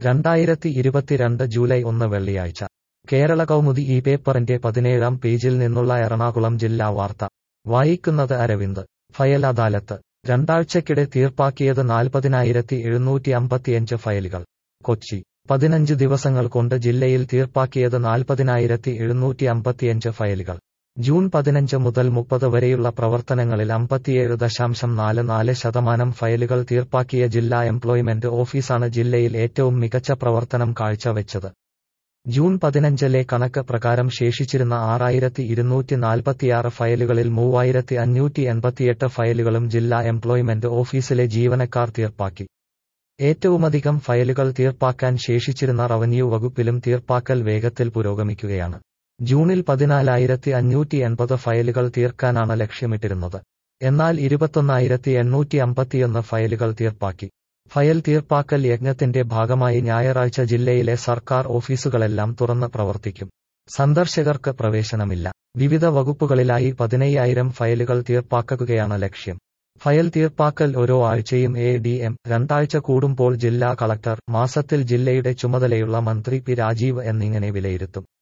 രണ്ടായിരത്തി ഇരുപത്തിരണ്ട് ജൂലൈ ഒന്ന് വെള്ളിയാഴ്ച കേരള കൗമുദി ഈ പേപ്പറിന്റെ പതിനേഴാം പേജിൽ നിന്നുള്ള എറണാകുളം ജില്ലാ വാർത്ത വായിക്കുന്നത് അരവിന്ദ് ഫയൽ അദാലത്ത് രണ്ടാഴ്ചക്കിടെ തീർപ്പാക്കിയത് നാൽപ്പതിനായിരത്തി എഴുന്നൂറ്റി അമ്പത്തിയഞ്ച് ഫയലുകൾ കൊച്ചി പതിനഞ്ച് ദിവസങ്ങൾ കൊണ്ട് ജില്ലയിൽ തീർപ്പാക്കിയത് നാൽപ്പതിനായിരത്തി എഴുന്നൂറ്റി അമ്പത്തിയഞ്ച് ഫയലുകൾ ജൂൺ പതിനഞ്ച് മുതൽ മുപ്പത് വരെയുള്ള പ്രവർത്തനങ്ങളിൽ അമ്പത്തിയേഴ് ദശാംശം നാല് നാല് ശതമാനം ഫയലുകൾ തീർപ്പാക്കിയ ജില്ലാ എംപ്ലോയ്മെന്റ് ഓഫീസാണ് ജില്ലയിൽ ഏറ്റവും മികച്ച പ്രവർത്തനം കാഴ്ചവെച്ചത് ജൂൺ പതിനഞ്ചിലെ കണക്ക് പ്രകാരം ശേഷിച്ചിരുന്ന ആറായിരത്തി ഇരുന്നൂറ്റി നാൽപ്പത്തിയാറ് ഫയലുകളിൽ മൂവായിരത്തി അഞ്ഞൂറ്റി എൺപത്തിയെട്ട് ഫയലുകളും ജില്ലാ എംപ്ലോയ്മെന്റ് ഓഫീസിലെ ജീവനക്കാർ തീർപ്പാക്കി ഏറ്റവുമധികം ഫയലുകൾ തീർപ്പാക്കാൻ ശേഷിച്ചിരുന്ന റവന്യൂ വകുപ്പിലും തീർപ്പാക്കൽ വേഗത്തിൽ പുരോഗമിക്കുകയാണ് ജൂണിൽ പതിനാലായിരത്തി അഞ്ഞൂറ്റി എൺപത് ഫയലുകൾ തീർക്കാനാണ് ലക്ഷ്യമിട്ടിരുന്നത് എന്നാൽ ഇരുപത്തൊന്നായിരത്തി എണ്ണൂറ്റി അമ്പത്തിയൊന്ന് ഫയലുകൾ തീർപ്പാക്കി ഫയൽ തീർപ്പാക്കൽ യജ്ഞത്തിന്റെ ഭാഗമായി ഞായറാഴ്ച ജില്ലയിലെ സർക്കാർ ഓഫീസുകളെല്ലാം തുറന്ന് പ്രവർത്തിക്കും സന്ദർശകർക്ക് പ്രവേശനമില്ല വിവിധ വകുപ്പുകളിലായി പതിനയ്യായിരം ഫയലുകൾ തീർപ്പാക്കുകയാണ് ലക്ഷ്യം ഫയൽ തീർപ്പാക്കൽ ഓരോ ആഴ്ചയും എ ഡി എം രണ്ടാഴ്ച കൂടുമ്പോൾ ജില്ലാ കളക്ടർ മാസത്തിൽ ജില്ലയുടെ ചുമതലയുള്ള മന്ത്രി പി രാജീവ് എന്നിങ്ങനെ വിലയിരുത്തും